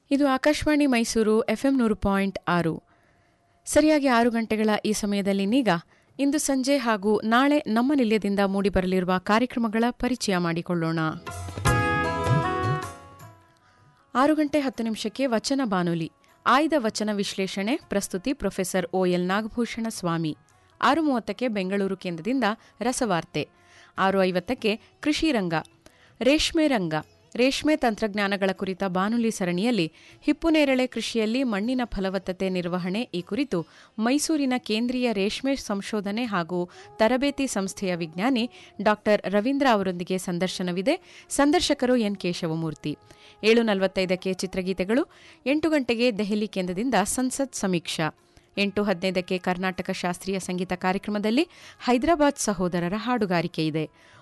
ಇದು ಆಕಾಶವಾಣಿ ಮೈಸೂರು ಎಫ್ಎಂ ನೂರು ಪಾಯಿಂಟ್ ಆರು ಸರಿಯಾಗಿ ಆರು ಗಂಟೆಗಳ ಈ ಸಮಯದಲ್ಲಿ ನೀಗ ಇಂದು ಸಂಜೆ ಹಾಗೂ ನಾಳೆ ನಮ್ಮ ನಿಲಯದಿಂದ ಮೂಡಿಬರಲಿರುವ ಕಾರ್ಯಕ್ರಮಗಳ ಪರಿಚಯ ಮಾಡಿಕೊಳ್ಳೋಣ ಆರು ಗಂಟೆ ಹತ್ತು ನಿಮಿಷಕ್ಕೆ ವಚನ ಬಾನುಲಿ ಆಯ್ದ ವಚನ ವಿಶ್ಲೇಷಣೆ ಪ್ರಸ್ತುತಿ ಪ್ರೊಫೆಸರ್ ಓಎಲ್ ನಾಗಭೂಷಣ ಸ್ವಾಮಿ ಆರು ಮೂವತ್ತಕ್ಕೆ ಬೆಂಗಳೂರು ಕೇಂದ್ರದಿಂದ ರಸವಾರ್ತೆ ಆರು ಐವತ್ತಕ್ಕೆ ಕೃಷಿ ರಂಗ ರೇಷ್ಮೆ ರಂಗ ರೇಷ್ಮೆ ತಂತ್ರಜ್ಞಾನಗಳ ಕುರಿತ ಬಾನುಲಿ ಸರಣಿಯಲ್ಲಿ ಹಿಪ್ಪುನೇರಳೆ ಕೃಷಿಯಲ್ಲಿ ಮಣ್ಣಿನ ಫಲವತ್ತತೆ ನಿರ್ವಹಣೆ ಈ ಕುರಿತು ಮೈಸೂರಿನ ಕೇಂದ್ರೀಯ ರೇಷ್ಮೆ ಸಂಶೋಧನೆ ಹಾಗೂ ತರಬೇತಿ ಸಂಸ್ಥೆಯ ವಿಜ್ಞಾನಿ ಡಾ ರವೀಂದ್ರ ಅವರೊಂದಿಗೆ ಸಂದರ್ಶನವಿದೆ ಸಂದರ್ಶಕರು ಎನ್ ಕೇಶವಮೂರ್ತಿ ಏಳು ನಲವತ್ತೈದಕ್ಕೆ ಚಿತ್ರಗೀತೆಗಳು ಎಂಟು ಗಂಟೆಗೆ ದೆಹಲಿ ಕೇಂದ್ರದಿಂದ ಸಂಸತ್ ಸಮೀಕ್ಷಾ ಎಂಟು ಹದಿನೈದಕ್ಕೆ ಕರ್ನಾಟಕ ಶಾಸ್ತ್ರೀಯ ಸಂಗೀತ ಕಾರ್ಯಕ್ರಮದಲ್ಲಿ ಹೈದರಾಬಾದ್ ಸಹೋದರರ ಹಾಡುಗಾರಿಕೆ ಇದೆ